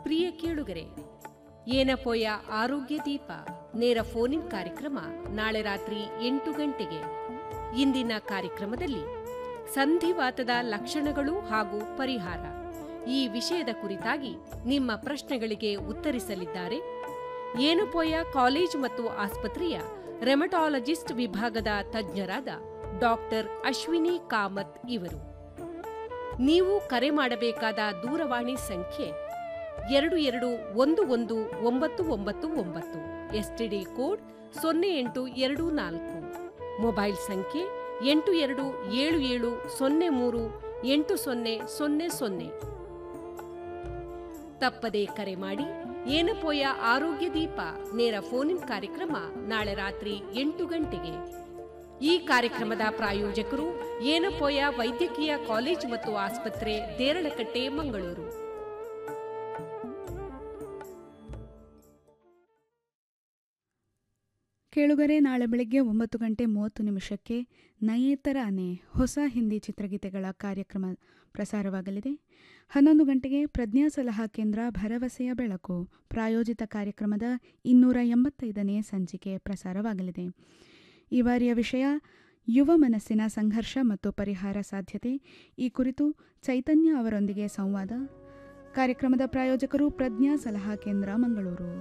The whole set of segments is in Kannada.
ಪ್ರಿಯ ಕೇಳುಗರೆ ಏನಪೋಯ ಆರೋಗ್ಯ ದೀಪ ನೇರ ಫೋನಿನ್ ಕಾರ್ಯಕ್ರಮ ನಾಳೆ ರಾತ್ರಿ ಎಂಟು ಗಂಟೆಗೆ ಇಂದಿನ ಕಾರ್ಯಕ್ರಮದಲ್ಲಿ ಸಂಧಿವಾತದ ಲಕ್ಷಣಗಳು ಹಾಗೂ ಪರಿಹಾರ ಈ ವಿಷಯದ ಕುರಿತಾಗಿ ನಿಮ್ಮ ಪ್ರಶ್ನೆಗಳಿಗೆ ಉತ್ತರಿಸಲಿದ್ದಾರೆ ಏನಪೋಯ ಕಾಲೇಜು ಮತ್ತು ಆಸ್ಪತ್ರೆಯ ರೆಮಟಾಲಜಿಸ್ಟ್ ವಿಭಾಗದ ತಜ್ಞರಾದ ಡಾಕ್ಟರ್ ಅಶ್ವಿನಿ ಕಾಮತ್ ಇವರು ನೀವು ಕರೆ ಮಾಡಬೇಕಾದ ದೂರವಾಣಿ ಸಂಖ್ಯೆ ಎರಡು ಎರಡು ಒಂದು ಒಂದು ಒಂಬತ್ತು ಒಂಬತ್ತು ಒಂಬತ್ತು ಎಸ್ಟಿಡಿ ಕೋಡ್ ಸೊನ್ನೆ ಎಂಟು ಎರಡು ನಾಲ್ಕು ಮೊಬೈಲ್ ಸಂಖ್ಯೆ ಎಂಟು ಎರಡು ಏಳು ಏಳು ಸೊನ್ನೆ ಮೂರು ಎಂಟು ಸೊನ್ನೆ ಸೊನ್ನೆ ಸೊನ್ನೆ ತಪ್ಪದೇ ಕರೆ ಮಾಡಿ ಏನಪೋಯ ಆರೋಗ್ಯ ದೀಪ ನೇರ ಫೋನಿನ್ ಕಾರ್ಯಕ್ರಮ ನಾಳೆ ರಾತ್ರಿ ಎಂಟು ಗಂಟೆಗೆ ಈ ಕಾರ್ಯಕ್ರಮದ ಪ್ರಾಯೋಜಕರು ಏನಪೋಯ ವೈದ್ಯಕೀಯ ಕಾಲೇಜು ಮತ್ತು ಆಸ್ಪತ್ರೆ ದೇರಳಕಟ್ಟೆ ಮಂಗಳೂರು ಕೇಳುಗರೆ ನಾಳೆ ಬೆಳಗ್ಗೆ ಒಂಬತ್ತು ಗಂಟೆ ಮೂವತ್ತು ನಿಮಿಷಕ್ಕೆ ನಯೇತರ ಅನೆ ಹೊಸ ಹಿಂದಿ ಚಿತ್ರಗೀತೆಗಳ ಕಾರ್ಯಕ್ರಮ ಪ್ರಸಾರವಾಗಲಿದೆ ಹನ್ನೊಂದು ಗಂಟೆಗೆ ಪ್ರಜ್ಞಾ ಸಲಹಾ ಕೇಂದ್ರ ಭರವಸೆಯ ಬೆಳಕು ಪ್ರಾಯೋಜಿತ ಕಾರ್ಯಕ್ರಮದ ಇನ್ನೂರ ಎಂಬತ್ತೈದನೇ ಸಂಚಿಕೆ ಪ್ರಸಾರವಾಗಲಿದೆ ಈ ಬಾರಿಯ ವಿಷಯ ಯುವ ಮನಸ್ಸಿನ ಸಂಘರ್ಷ ಮತ್ತು ಪರಿಹಾರ ಸಾಧ್ಯತೆ ಈ ಕುರಿತು ಚೈತನ್ಯ ಅವರೊಂದಿಗೆ ಸಂವಾದ ಕಾರ್ಯಕ್ರಮದ ಪ್ರಾಯೋಜಕರು ಪ್ರಜ್ಞಾ ಸಲಹಾ ಕೇಂದ್ರ ಮಂಗಳೂರು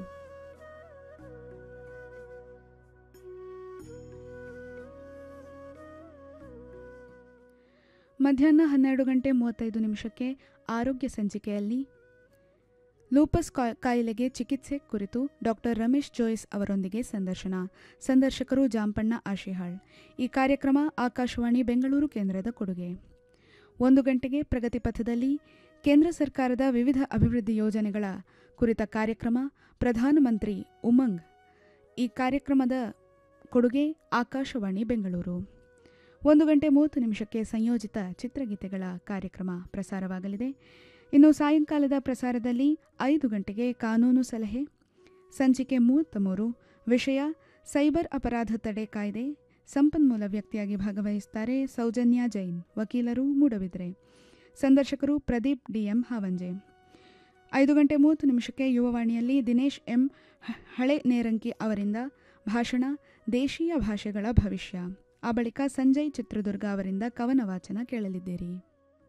ಮಧ್ಯಾಹ್ನ ಹನ್ನೆರಡು ಗಂಟೆ ಮೂವತ್ತೈದು ನಿಮಿಷಕ್ಕೆ ಆರೋಗ್ಯ ಸಂಚಿಕೆಯಲ್ಲಿ ಲೂಪಸ್ ಕಾ- ಕಾಯಿಲೆಗೆ ಚಿಕಿತ್ಸೆ ಕುರಿತು ಡಾಕ್ಟರ್ ರಮೇಶ್ ಜೋಯ್ಸ್ ಅವರೊಂದಿಗೆ ಸಂದರ್ಶನ ಸಂದರ್ಶಕರು ಜಾಂಪಣ್ಣ ಆಶಿಹಾಳ್ ಈ ಕಾರ್ಯಕ್ರಮ ಆಕಾಶವಾಣಿ ಬೆಂಗಳೂರು ಕೇಂದ್ರದ ಕೊಡುಗೆ ಒಂದು ಗಂಟೆಗೆ ಪ್ರಗತಿ ಪಥದಲ್ಲಿ ಕೇಂದ್ರ ಸರ್ಕಾರದ ವಿವಿಧ ಅಭಿವೃದ್ಧಿ ಯೋಜನೆಗಳ ಕುರಿತ ಕಾರ್ಯಕ್ರಮ ಪ್ರಧಾನಮಂತ್ರಿ ಉಮಂಗ್ ಈ ಕಾರ್ಯಕ್ರಮದ ಕೊಡುಗೆ ಆಕಾಶವಾಣಿ ಬೆಂಗಳೂರು ಒಂದು ಗಂಟೆ ಮೂವತ್ತು ನಿಮಿಷಕ್ಕೆ ಸಂಯೋಜಿತ ಚಿತ್ರಗೀತೆಗಳ ಕಾರ್ಯಕ್ರಮ ಪ್ರಸಾರವಾಗಲಿದೆ ಇನ್ನು ಸಾಯಂಕಾಲದ ಪ್ರಸಾರದಲ್ಲಿ ಐದು ಗಂಟೆಗೆ ಕಾನೂನು ಸಲಹೆ ಸಂಚಿಕೆ ಮೂವತ್ತ ಮೂರು ವಿಷಯ ಸೈಬರ್ ಅಪರಾಧ ತಡೆ ಕಾಯ್ದೆ ಸಂಪನ್ಮೂಲ ವ್ಯಕ್ತಿಯಾಗಿ ಭಾಗವಹಿಸುತ್ತಾರೆ ಸೌಜನ್ಯ ಜೈನ್ ವಕೀಲರು ಮೂಡಬಿದ್ರೆ ಸಂದರ್ಶಕರು ಪ್ರದೀಪ್ ಡಿಎಂ ಹಾವಂಜೆ ಐದು ಗಂಟೆ ಮೂವತ್ತು ನಿಮಿಷಕ್ಕೆ ಯುವವಾಣಿಯಲ್ಲಿ ದಿನೇಶ್ ಎಂ ಹ- ಹಳೆ ನೇರಂಕಿ ಅವರಿಂದ ಭಾಷಣ ದೇಶೀಯ ಭಾಷೆಗಳ ಭವಿಷ್ಯ ಆ ಬಳಿಕ ಸಂಜಯ್ ಚಿತ್ರದುರ್ಗ ಅವರಿಂದ ಕವನ ವಾಚನ ಕೇಳಲಿದ್ದೀರಿ